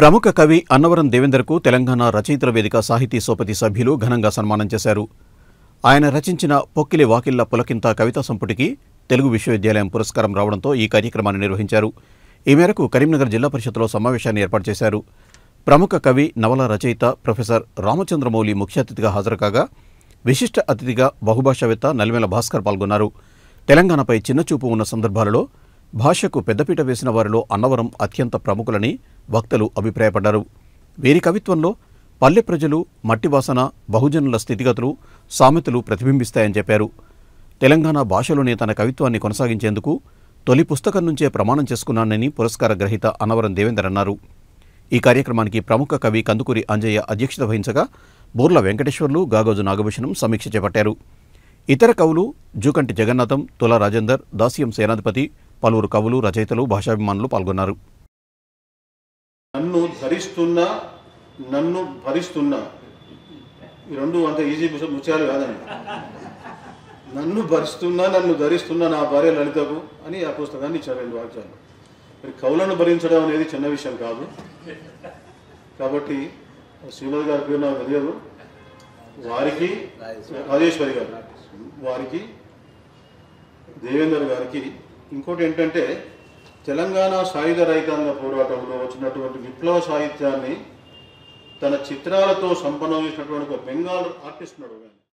ప్రముఖ కవి అన్నవరం దేవేందర్కు తెలంగాణ రచయితల వేదిక సాహితీ సోపతి సభ్యులు ఘనంగా సన్మానం చేశారు ఆయన రచించిన పొక్కిలి వాకిళ్ల పులకింత కవితా సంపుటికి తెలుగు విశ్వవిద్యాలయం పురస్కారం రావడంతో ఈ కార్యక్రమాన్ని నిర్వహించారు ఈ మేరకు కరీంనగర్ జిల్లా పరిషత్లో సమావేశాన్ని ఏర్పాటు చేశారు ప్రముఖ కవి నవల రచయిత ప్రొఫెసర్ రామచంద్రమౌళి ముఖ్య అతిథిగా హాజరు కాగా విశిష్ట అతిథిగా బహుభాషావేత్త నలిమేల భాస్కర్ పాల్గొన్నారు తెలంగాణపై చిన్నచూపు ఉన్న సందర్భాలలో భాషకు పెద్దపీట వేసిన వారిలో అన్నవరం అత్యంత ప్రముఖులని వక్తలు అభిప్రాయపడ్డారు వీరి కవిత్వంలో పల్లె ప్రజలు మట్టి వాసన బహుజనుల స్థితిగతులు సామెతలు ప్రతిబింబిస్తాయని చెప్పారు తెలంగాణ భాషలోనే తన కవిత్వాన్ని కొనసాగించేందుకు తొలి పుస్తకం నుంచే ప్రమాణం చేసుకున్నానని పురస్కార గ్రహీత అన్నవరం దేవేందర్ అన్నారు ఈ కార్యక్రమానికి ప్రముఖ కవి కందుకూరి అంజయ్య అధ్యక్షత వహించగా బోర్ల వెంకటేశ్వర్లు గాగోజు నాగభూషణం సమీక్ష చేపట్టారు ఇతర కవులు జూకంటి జగన్నాథం తుల రాజేందర్ దాస్యం సేనాధిపతి పలువురు కవులు రచయితలు భాషాభిమానులు పాల్గొన్నారు నన్ను ధరిస్తున్నా నన్ను భరిస్తున్నా ఈ రెండు అంత ఈజీ ముస- ముత్యాలు కాదండి నన్ను భరిస్తున్నా నన్ను ధరిస్తున్నా నా భార్య లలితకు అని ఆ పుస్తకాన్ని ఇచ్చారు రెండు వాక్యాలు మరి కవులను భరించడం అనేది చిన్న విషయం కాదు కాబట్టి శ్రీమతి గారి పేరు నాకు తెలియదు వారికి రాజేశ్వరి గారు వారికి దేవేందర్ గారికి ఇంకోటి ఏంటంటే తెలంగాణ సాయుధ రైతాంగ పోరాటంలో వచ్చినటువంటి విప్లవ సాహిత్యాన్ని తన చిత్రాలతో సంపన్నం చేసినటువంటి ఒక బెంగాల్ ఆర్టిస్ట్ ఉన్నాడు ఒక ఆయన.